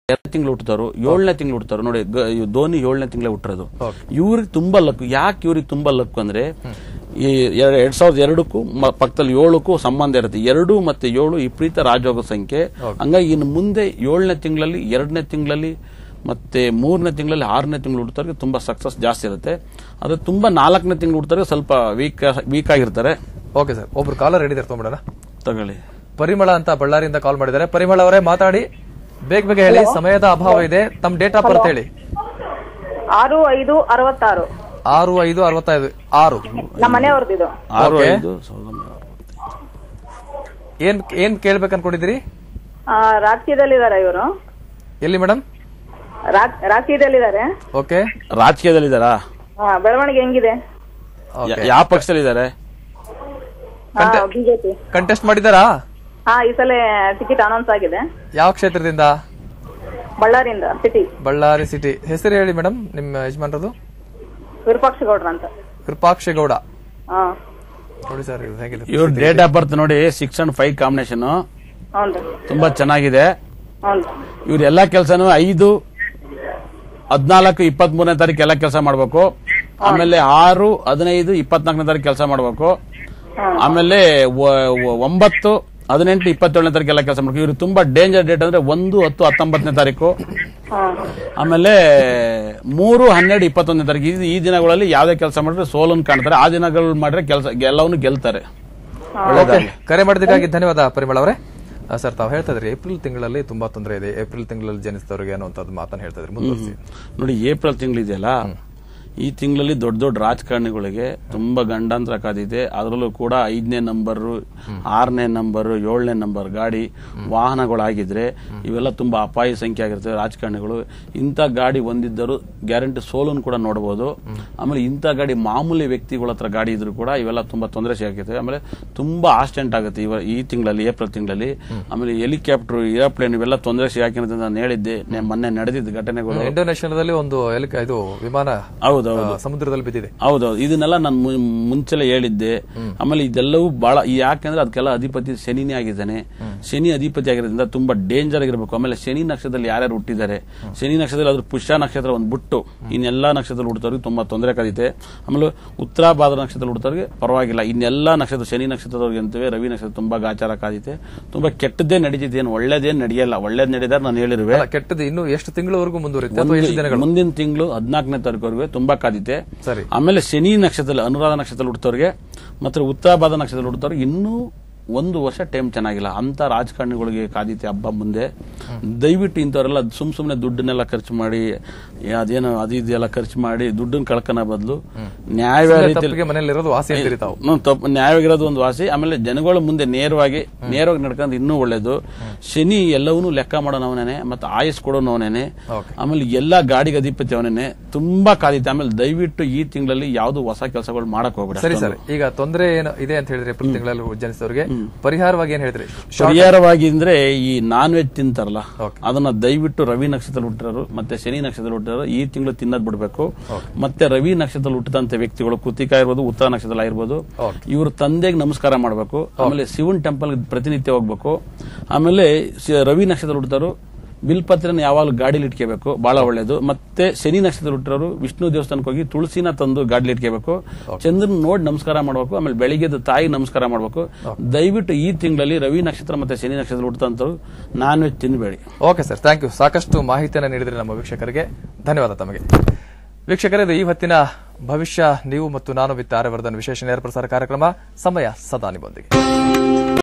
ಎರಡು ತಿಂಗಳು ಹುಟ್ಟದವರು ಏಳನೇ ತಿಂಗಳು ಹುಟ್ಟದವರು ನೋಡಿ ಗ- ಇವ್ ಧೋನಿ ಏಳನೇ ತಿಂಗಳೇ ಹುಟ್ಟಿರೋದು Okay. ಇವ್ರಿಗೆ ತುಂಬಾ ಲಕ್ ಯಾಕೆ ಇವ್ರಿಗೆ ತುಂಬಾ ಲಕ್ ಅಂದ್ರೆ ಈ ಎರ- ಎರಡ್ ಸಾವಿರದ ಎರಡಕ್ಕೂ ಮ- ಪಕ್ಕದಲ್ಲಿ ಏಳಕ್ಕೂ ಸಂಬಂಧ ಇರುತ್ತೆ ಎರಡು ಮತ್ತೆ ಏಳು ವಿಪರೀತ ರಾಜಯೋಗ ಸಂಖ್ಯೆ ಹಂಗಾಗಿ ಇನ್ನು ಮುಂದೆ ಏಳನೇ ತಿಂಗಳಲ್ಲಿ ಎರಡನೇ ತಿಂಗಳಲ್ಲಿ ಮತ್ತೆ ಮೂರನೇ ತಿಂಗಳಲ್ಲಿ ಆರನೇ ತಿಂಗಳು ಹುಡ್ತಾರೆ ತುಂಬಾ ಸಕ್ಸಸ್ ಜಾಸ್ತಿ ಇರುತ್ತೆ ಆದ್ರೆ ತುಂಬಾ ನಾಲ್ಕನೇ ತಿಂಗಳು ಹುಡ್ತಾರೆ ಸ್ವಲ್ಪ ವೀಕ್ ವೀಕ್ ಆಗಿರ್ತಾರೆ ಓಕೆ ಸರ್ ಒಬ್ರು ಕಾಲರ್ ರೆಡಿ ತಗೊಂಡ್ಬಿಡೋಣ ತಗೊಳ್ಳಿ ಪರಿಮಳ ಅಂತ ಬಳ್ಳಾರಿಯಿಂದ ಕಾಲ್ ಮಾಡಿದ್ದಾರೆ ಪರಿಮಳ ಅವರೇ ಮಾತಾಡಿ ಬೇಗ ಬೇಗ ಹೇಳಿ ಸಮಯದ ಅಭಾವ ಇದೆ ತಮ್ಮ ಡೇಟ್ ಆಫ್ ಬರ್ತ್ ಹೇಳಿ ಆರು ಐದು ಅರವತ್ತಾರು ಆರು ಐದು ಅರವತ್ತೈದು ಆರು ನಮ್ಮ ಮನೆಯವ್ರದ್ದು ಇದು ಆರು Okay. ಐದು ಸಾವಿರದ ಒಂಬೈನೂರ ಏನ್ ಏನ್ ಕೇಳ್ಬೇಕು ಅನ್ಕೊಂಡಿದ್ದೀರಿ ಆ, ರಾಜಕೀಯದಲ್ಲಿದ್ದಾರೆ ಇವರು ಎಲ್ಲಿ ಮೇಡಮ್ ರಾಜಕೀಯದಲ್ಲಿದ್ದಾರೆ ಓಕೆ ರಾಜಕೀಯದಲ್ಲಿದ್ದಾರಾ ಆ, ಬೆಳವಣಿಗೆ ಹೆಂಗಿದೆ ಯಾ- ಯಾವ ಪಕ್ಷದಲ್ಲಿದ್ದಾರೆ ಬಿಜೆಪಿ ಕಂಟೆಸ್ಟ್ ಮಾಡಿದಾರಾ ಹಾ ಈ ಸಲ ಟಿಕೆಟ್ ಅನೌನ್ಸ್ ಆಗಿದೆ ಯಾವ ಕ್ಷೇತ್ರದಿಂದ ಬಳ್ಳಾರಿಯಿಂದ ಸಿಟಿ ಬಳ್ಳಾರಿ ಸಿಟಿ ಹೆಸರು ಹೇಳಿ ಮೇಡಮ್ ನಿಮ್ಮ ಯಜಮಾನ್ರದು ವಿರೂಪಾಕ್ಷ ಗೌಡ್ರ ಅಂತ ಕೃಪಾಕ್ಷೇಗೌಡ ಹಾ ನೋಡಿ ಸರ್ ಇದು ಹೇಗಿದೆ ಇವ್ರ ಡೇಟ್ ಆಫ್ ಬರ್ತ್ ನೋಡಿ ಸಿಕ್ಸ್ ಅಂಡ್ ಫೈವ್ ಕಾಂಬಿನೇಷನ್ ಹೌನ್ರಿ ತುಂಬಾ ಚೆನ್ನಾಗಿದೆ ಹೌನ್ರಿ ಇವ್ರ ಎಲ್ಲಾ ಕೆಲಸನೂ ಐದು ಹದ್ನಾಲ್ಕು ಇಪ್ಪತ್ತ್ ಮೂರನೇ ತಾರೀಕು ಎಲ್ಲ ಕೆಲಸ ಮಾಡ್ಬೇಕು ಆಮೇಲೆ ಆರು ಹದಿನೈದು ಇಪ್ಪತ್ನಾಲ್ಕನೇ ತಾರೀಕು ಕೆಲಸ ಮಾಡ್ಬೇಕು ಆಮೇಲೆ ಒ- ಒ- ಒಂಬತ್ತು ಹದಿನೆಂಟು ಇಪ್ಪತ್ತೇಳನೇ ತಾರೀಕು ಎಲ್ಲ ಕೆಲಸ ಮಾಡ್ಬೇಕು ಇವ್ರು ತುಂಬಾ ಡೇಂಜರ್ ಡೇಟ್ ಅಂದ್ರೆ ಒಂದು ಹತ್ತು ಹತ್ತೊಂಬತ್ತನೇ ತಾರೀಕು ಹಾ ಆಮೇಲೆ ಮೂರು ಹನ್ನೆರಡು ಇಪ್ಪತ್ತೊಂದನೇ ತಾರೀಕು ಈ- ಈ ದಿನಗಳಲ್ಲಿ ಯಾವುದೇ ಕೆಲಸ ಮಾಡಿದ್ರೆ ಸೋಲನ್ನು ಕಾಣ್ತಾರೆ ಆ ದಿನಗಳು ಮಾಡಿದ್ರೆ ಕೆಲಸ ಎಲ್ಲವನ್ನು ಗೆಲ್ತಾರೆ ಓಕೆ ಕರೆ ಮಾಡಿದ್ದಕ್ಕಾಗಿ ಧನ್ಯವಾದ ಪರಿಮಳ ಅವರೇ ಆ, ಸರ್ ತಾವು ಹೇಳ್ತಾ ಇದ್ರಿ ಏಪ್ರಿಲ್ ತಿಂಗಳಲ್ಲಿ ತುಂಬಾ ತೊಂದರೆ ಇದೆ ಏಪ್ರಿಲ್ ತಿಂಗಳಲ್ಲಿ ಜನಿಸಿದವರಿಗೆ ಅನ್ನುವಂಥದ್ದು ಮಾತನ್ನ ಹೇಳ್ತಾ ಇದ್ರಿ ಮುಂದುವರಿಸಿ ನೋಡಿ ಏಪ್ರಿಲ್ ತಿಂಗಳಿದೆಯಲ್ಲ ಈ ತಿಂಗಳಲ್ಲಿ ದೊಡ್ಡ ದೊಡ್ಡ ರಾಜಕಾರಣಿಗಳಿಗೆ ತುಂಬಾ ಗಂಡಾಂತರ ಕಾದಿದೆ ಅದರಲ್ಲೂ ಕೂಡ ಐದನೇ ನಂಬರ್ ಆರನೇ ನಂಬರ್ ಏಳನೇ ನಂಬರ್ ಗಾಡಿ ವಾಹನಗಳಾಗಿದ್ರೆ ಇವೆಲ್ಲ ತುಂಬಾ ಅಪಾಯ ಸಂಖ್ಯೆ ಆಗಿರ್ತವೆ ರಾಜಕಾರಣಿಗಳು ಇಂಥ ಗಾಡಿ ಹೊಂದಿದ್ದರು ಗ್ಯಾರಂಟಿ ಸೋಲನ್ನು ಕೂಡ ನೋಡಬಹುದು ಆಮೇಲೆ ಇಂಥ ಗಾಡಿ ಮಾಮೂಲಿ ವ್ಯಕ್ತಿಗಳ ಹತ್ರ ಗಾಡಿ ಇದ್ರು ಕೂಡ ಇವೆಲ್ಲ ತುಂಬಾ ತೊಂದರೆ ಸಿಗಾಕಿರ್ತವೆ ಆಮೇಲೆ ತುಂಬಾ ಆಕ್ಸಿಡೆಂಟ್ ಆಗುತ್ತೆ ಇವ ಈ ತಿಂಗಳಲ್ಲಿ ಏಪ್ರಿಲ್ ತಿಂಗಳಲ್ಲಿ ಆಮೇಲೆ ಹೆಲಿಕಾಪ್ಟರ್ ಏರೋಪ್ಲೇನ್ ಇವೆಲ್ಲ ತೊಂದರೆ ಸಿಗಾಕಿರೋದ್ರಿಂದ ನಾನು ಹೇಳಿದ್ದೆ ನೆ- ಮೊನ್ನೆ ನಡೆದಿದ್ದ ಘಟನೆಗಳು ಇಂಡೋನೇಷ್ಯಾದಲ್ಲಿ ಒಂದು ಎಲಿಕ ಇದು ವಿಮಾನ ಹೌದೌದು ಆ, ಸಮುದ್ರದಲ್ಲಿ ಬಿದ್ದಿದೆ ಹೌದೌದು ಇದನ್ನೆಲ್ಲ ನಾನು ಮು- ಮುಂಚೆಲೆ ಹೇಳಿದ್ದೆ ಆಮೇಲೆ ಇದೆಲ್ಲವೂ ಬಹಳ ಯಾಕಂದ್ರೆ ಅದಕ್ಕೆಲ್ಲ ಅಧಿಪತಿ ಶನಿನೇ ಆಗಿದ್ದಾನೆ ಶನಿ ಅಧಿಪತಿ ಆಗಿರೋದ್ರಿಂದ ತುಂಬಾ ಡೇಂಜರ್ ಆಗಿರ್ಬೇಕು ಆಮೇಲೆ ಶನಿ ನಕ್ಷತ್ರದಲ್ಲಿ ಯಾರ್ಯಾರು ಹುಟ್ಟಿದ್ದಾರೆ ಶನಿ ನಕ್ಷತ್ರದಲ್ಲಿ ಅದ್ರ ಪುಷ್ಯ ನಕ್ಷತ್ರ ಒಂದು ಬಿಟ್ಟು ಇನ್ನೆಲ್ಲಾ ನಕ್ಷತ್ರದಲ್ಲಿ ಹುಡ್ತವ್ರಿಗೆ ತುಂಬಾ ತೊಂದರೆ ಕಾದಿದೆ ಆಮೇಲೆ ಉತ್ತರ ಭಾದ್ರ ನಕ್ಷತ್ರದಲ್ಲಿ ಹುಡ್ತವ್ರಿಗೆ ಪರವಾಗಿಲ್ಲ ಇನ್ನೆಲ್ಲಾ ನಕ್ಷತ್ರ ಶನಿ ನಕ್ಷತ್ರದವ್ರಿಗೆ ಅಂತೇವೆ ರವಿ ನಕ್ಷತ್ರ ತುಂಬಾ ಗಾಚಾರ ಕಾದಿದೆ ತುಂಬಾ ಕೆಟ್ಟದ್ದೇ ನಡೀತಿದೆ ಏನು ಒಳ್ಳೇದೇನು ನಡೆಯಲ್ಲ ಒಳ್ಳೇದ್ ನಡೆದಾರೆ ನಾನು ಹೇಳಿರುವೆ ಅಲ್ಲ, ಕೆಟ್ಟದ್ದು ಇನ್ನು ಎಷ್ಟು ತಿಂಗಳವರೆಗೂ ಮುಂದುವರಿಯುತ್ತೆ ಅಥವಾ ಎಷ್ಟು ದಿನಗಳು ಮುಂದಿನ ತಿಂಗಳು ಹದಿನಾಲ್ಕನೇ ತಾರೀಕುವರೆಗೆ ತುಂಬಾ ಕಾದಿದೆ ಸರಿ ಆಮೇಲೆ ಶನಿ ನಕ್ಷತ್ರದಲ್ಲಿ ಅನುರಾಧ ನಕ್ಷತ್ರದಲ್ಲಿ ಹುಟ್ಟೋರಿಗೆ ಮತ್ತೆ ಉತ್ತರಾಭಾದ ನಕ್ಷತ್ರದಲ್ಲಿ ಹುಟ್ಟೋರಿಗೆ ಇನ್ನೂ ಒಂದು ವರ್ಷ ಟೈಮ್ ಚೆನ್ನಾಗಿಲ್ಲ ಅಂತ ರಾಜಕಾರಣಿಗಳಿಗೆ ಕಾದಿತ್ತೆ ಹಬ್ಬ ಮುಂದೆ ದಯವಿಟ್ಟು ಇಂಥವರೆಲ್ಲ ಸುಮ್ ಸುಮ್ನೆ ದುಡ್ಡನ್ನೆಲ್ಲ ಖರ್ಚು ಮಾಡಿ ಅದೇನೋ ಅದು ಇದೆಲ್ಲ ಖರ್ಚು ಮಾಡಿ ದುಡ್ಡನ್ನ ಕಳ್ಕೊನ ಬದಲು ನ್ಯಾಯವಾದ ರೀತಿಯಲ್ಲಿ ತಪ್ಪಿಗೆ ಮನೇಲಿ ಇರೋದು ವಾಸಿ ಅಂತೀರಿ ತಾವು ಹ್ಮ್, ತಪ್ಪು ನ್ಯಾಯವಾಗಿರೋದು ಒಂದು ವಾಸಿ ಆಮೇಲೆ ಜನಗಳ ಮುಂದೆ ನೇರವಾಗಿ ನೇರವಾಗಿ ನಡ್ಕೊಂಡು ಇನ್ನೂ ಒಳ್ಳೇದು ಶನಿ ಎಲ್ಲವನ್ನೂ ಲೆಕ್ಕ ಮಾಡೋನವನೇನೆ ಮತ್ತೆ ಆಯಸ್ ಕೊಡೋನವನೇನೆ Okay. ಆಮೇಲೆ ಎಲ್ಲಾ ಗಾಡಿಗೆ ಅಧಿಪತಿ ಅವನೇನೆ ತುಂಬಾ ಕಾದಿತ್ತೆ ಆಮೇಲೆ ದಯವಿಟ್ಟು ಈ ತಿಂಗಳಲ್ಲಿ ಯಾವ್ದು ಹೊಸ ಕೆಲಸಗಳು ಮಾಡಕ್ ಹೋಗ್ಬೇಡ ಸರಿ ಸರ್ ಈಗ ತೊಂದರೆ ಏನು ಇದೆ ಅಂತ ಹೇಳಿದ್ರೆ ಏಪ್ರಿಲ್ ತಿಂಗಳಲ್ಲಿ ಜನಿಸಿದವರಿಗೆ ಪರಿಹಾರವಾಗಿ ಏನ್ ಹೇಳ್ತೀರಿ ಪರಿಹಾರವಾಗಿ ಅಂದ್ರೆ ಈ ನಾನ್ ವೆಜ್ ತಿಂತಾರಲ್ಲ Okay. ಅದನ್ನ ದಯವಿಟ್ಟು ರವಿ ನಕ್ಷತ್ರದಲ್ಲಿ ಹುಟ್ಟಿರೋರು ಮತ್ತೆ ಶನಿ ನಕ್ಷತ್ರದಲ್ಲಿ ಹುಟ್ಟಿರೋರು ಈ ತಿಂಗಳು ತಿನ್ನೋದ್ ಬಿಡಬೇಕು ಮತ್ತೆ ರವಿ ನಕ್ಷತ್ರದಲ್ಲಿ ಹುಟ್ಟಿದಂತ ವ್ಯಕ್ತಿಗಳು ಕೃತಿಕ ಇರ್ಬೋದು ಉತ್ತರ ನಕ್ಷತ್ರದಲ್ಲಿ ಆಗಿರ್ಬೋದು Okay. ಇವರು ತಂದೆಗೆ ನಮಸ್ಕಾರ ಮಾಡಬೇಕು ಆಮೇಲೆ ಶಿವನ್ ಟೆಂಪಲ್ ಪ್ರತಿನಿತ್ಯ ಹೋಗ್ಬೇಕು ಆಮೇಲೆ ಶ- ರವಿ ನಕ್ಷತ್ರದಲ್ಲಿ ಹುಟ್ಟಿದವರು ಬಿಲ್ಪತ್ರನ ಯಾವಾಗಲೂ ಗಾಡಿಲಿ ಇಟ್ಕೋಬೇಕು ಬಹಳ ಒಳ್ಳೇದು ಮತ್ತೆ ಶನಿ ನಕ್ಷತ್ರ ಹುಟ್ಟಿರೋರು ವಿಷ್ಣು ದೇವಸ್ಥಾನಕ್ಕೆ ಹೋಗಿ ತುಳಸಿನ ತಂದು ಗಾಡಿಲಿ ಇಟ್ಕೋಬೇಕು ಚಂದ್ರನ್ ನೋಡಿ ನಮಸ್ಕಾರ ಮಾಡಬೇಕು ಆಮೇಲೆ ಬೆಳಿಗ್ಗೆದ ತಾಯಿ ನಮಸ್ಕಾರ ಮಾಡಬೇಕು ದಯವಿಟ್ಟು ಈ ತಿಂಗಳಲ್ಲಿ ರವಿ ನಕ್ಷತ್ರ ಮತ್ತೆ ಶನಿ ನಕ್ಷತ್ರ ಹುಟ್ಟಂತವ್ರು ನಾನ್ ವೆಜ್ ತಿನ್ಬೇಡಿ ಓಕೆ ಸರ್ ಥ್ಯಾಂಕ್ ಯು ಸಾಕಷ್ಟು ಮಾಹಿತಿಯನ್ನು ನೀಡಿದ್ರೆ ನಮ್ಮ ವೀಕ್ಷಕರಿಗೆ ಧನ್ಯವಾದ ತಮಗೆ ವೀಕ್ಷಕರೇ ಇದು ಈ ಹೊತ್ತಿನ ಭವಿಷ್ಯ ನೀವು ಮತ್ತು ನಾನು ವಿತ್ ಆರ್ಯವರ್ಧನ್ ವಿಶೇಷ ನೇರ ಪ್ರಸಾರ ಕಾರ್ಯಕ್ರಮ ಸಮಯ ಸದಾ ನಿಮ್ಮೊಂದಿಗೆ